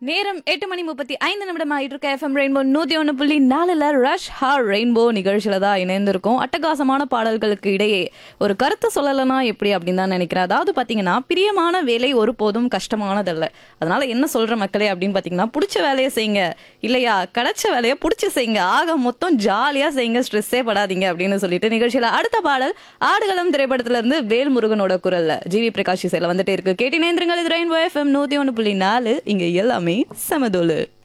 நேரம் எட்டு மணி முப்பத்தி ஐந்து நிமிடம் ஆயிட்டு இருக்க எஃப்எம் ரெயின்போ நூத்தி ஒன்று புள்ளி நாலுல ரஷ் ஹார் ரெயின்போ நிகழ்ச்சியில தான் இணைந்திருக்கோம் அட்டகாசமான பாடல்களுக்கு இடையே ஒரு கருத்து சொல்லலைன்னா எப்படி அப்படின்னு தான் நினைக்கிறேன் அதாவது பாத்தீங்கன்னா பிரியமான வேலை ஒருபோதும் கஷ்டமானதல்ல அதனால என்ன சொல்ற மக்களே அப்படின்னு பாத்தீங்கன்னா பிடிச்ச வேலையை செய்யுங்க இல்லையா கிடைச்ச வேலையை பிடிச்சி செய்யுங்க ஆக மொத்தம் ஜாலியா செய்யுங்க ஸ்ட்ரெஸ்ஸே படாதீங்க அப்படின்னு சொல்லிட்டு நிகழ்ச்சியில அடுத்த பாடல் ஆடுகளம் திரைப்படத்துல இருந்து வேல்முருகனோட குரல்ல ஜிவி பிரகாஷ் இசையில வந்துட்டே இருக்கு கேட்டினேந்திரங்கள் இது ரெயின்போ எஃப்எம் நூத்தி ஒன்று புள்ளி நாலு இங்க எல்லாமே சமதோலு